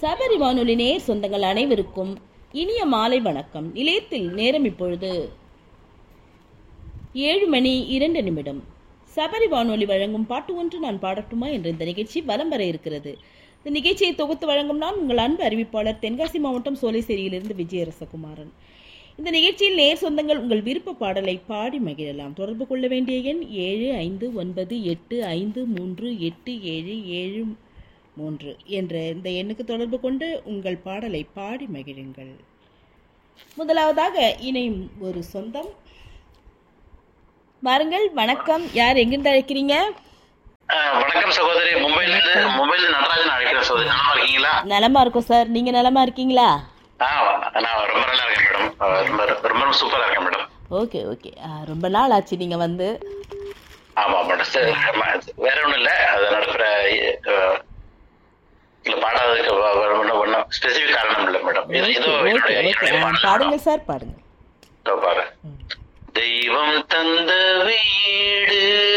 சபரி வானொலி நேர் சொந்தங்கள் அனைவருக்கும் இனிய மாலை வணக்கம் நிலையத்தில் நேரம் இப்பொழுது ஏழு மணி இரண்டு நிமிடம் சபரி வானொலி வழங்கும் பாட்டு ஒன்று நான் பாடட்டுமா என்ற இந்த நிகழ்ச்சி வலம் வர இருக்கிறது இந்த நிகழ்ச்சியை தொகுத்து வழங்கும் நான் உங்கள் அன்பு அறிவிப்பாளர் தென்காசி மாவட்டம் சோலைசேரியிலிருந்து விஜயரசகுமாரன் இந்த நிகழ்ச்சியில் நேர் சொந்தங்கள் உங்கள் விருப்ப பாடலை பாடி மகிழலாம் தொடர்பு கொள்ள வேண்டிய எண் ஏழு ஐந்து ஒன்பது எட்டு ஐந்து மூன்று எட்டு ஏழு ஏழு மூன்று என்ற இந்த எண்ணுக்கு தொடர்பு கொண்டு உங்கள் பாடலை பாடி மகிழுங்கள் முதலாவதாக இணையும் ஒரு சொந்தம் வாருங்கள் வணக்கம் யார் எங்கிருந்து அழைக்கிறீங்க ஆ, வணக்கம் சகோதரி மும்பைல இருந்து மும்பைல இருந்து நடராஜன் அழைக்கிறேன் சகோதரி நலமா இருக்கீங்களா நலமா இருக்கும் சார் நீங்க நலமா இருக்கீங்களா ஆ நான் ரொம்ப நல்லா இருக்கேன் மேடம் ஆ, ரொம்ப ரொம்ப சூப்பரா இருக்கேன் மேடம் ஓகே ஓகே ரொம்ப நாள் ஆச்சு நீங்க வந்து ஆமா மேடம் சரி, ஆமா, வேற ஒண்ணும் இல்ல அது நடக்கிற இல்ல பாடாததுக்கு வ- வ- ஒண்ணும் ஒண்ணும் ஸ்பெசிபிக் காரணம் இல்ல மேடம் இது ஓகே ஏதோ ஓகே என்னுடைய ஓகே என்னுடைய ஆ, பாடல் பாடுங்க மேடம். சார் பாடுங்க இதோ பாரு தெய்வம் தந்த வீடு